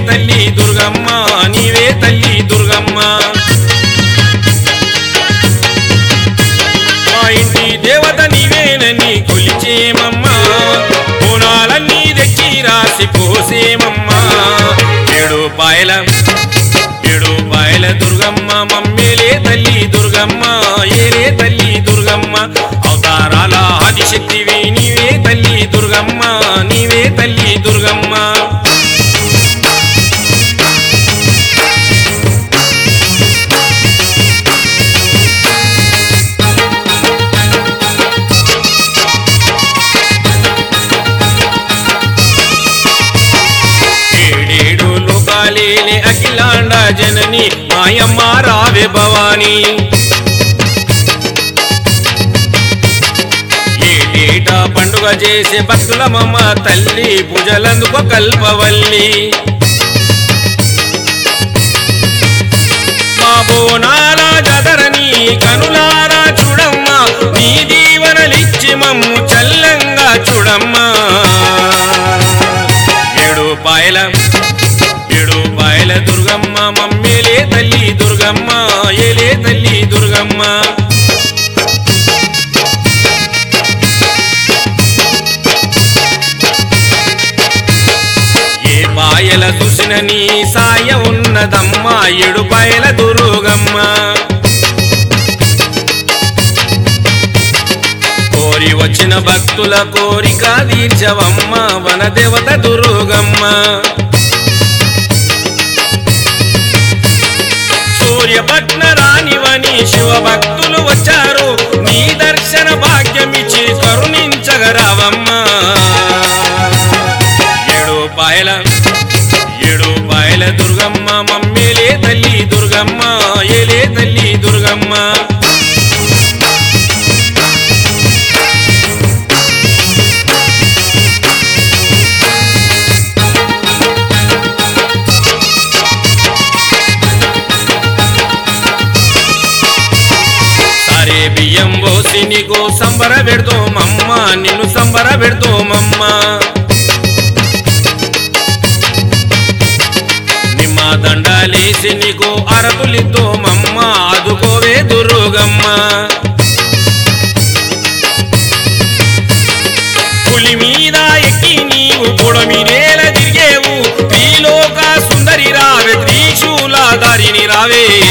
తల్లి దుర్గమ్మ నీవే తల్లి దుర్గమ్మ మా ఇంటి దేవత నీవేనని కొలిచేమమ్మా పూనాలన్నీ తెచ్చి రాసి పోసేమమ్మా ఏడు పాయల ఏడు పాయల దుర్గమ్మ మమ్మేలే తల్లి దుర్గమ్మ ఏలే తల్లి దుర్గమ్మ అవతారాల ఆదిశక్తివి నీవే తల్లి దుర్గమ్మ నీవే తల్లి దుర్గమ్మ ఏడేడు లోకాలేని అఖిలాండ జనని మాయమ్మ రావే భవాని ఏటేటా పండుగ చేసే భక్తులమమ్మ తల్లి పూజలందుకో కల్పవల్లి మా బోనాల జదరని కనులారా చూడమ్మా నీ దీవనలిచ్చి మమ్ము చల్లంగా చూడమ్మా ఏడు పాయల ఏడు పాయల దుర్గమ్మ మమ్మేలే తల్లి దుర్గమ్మ ఏలే తల్లి దుర్గమ్మ ఏ పాయల చూసిన నీ సాయ ఉన్నదమ్మా ఏడు పాయల దుర్గమ్మ కోరి వచ్చిన భక్తుల కోరిక తీర్చవమ్మ వనదేవత దుర్గమ్మ సూర్యభగ్న రానివని శివ భక్తులు వచ్చారు నీ దర్శన భాగ్యమిచ్చి కరుణించగరావమ్మ ఏడు పాయల ఏడు పాయల దుర్గమ్మ మమ్మేలే తల్లి దుర్గమ్మ ఏలే తల్లి దుర్గమ్మ సరే బియ్యం పోసి నీకు సంబర పెడతామమ్మ నిన్ను సంబర పెడతామమ్మ నిమ్మ దండాలేసి నీకు అరతులిద్దోమమ్మ ఆదుకోవే దుర్గమ్మ పులి మీద ఎక్కి నీవు పొడమి నేల తిరిగేవు త్రిలోక సుందరి రావే త్రిశూల దారిని రావే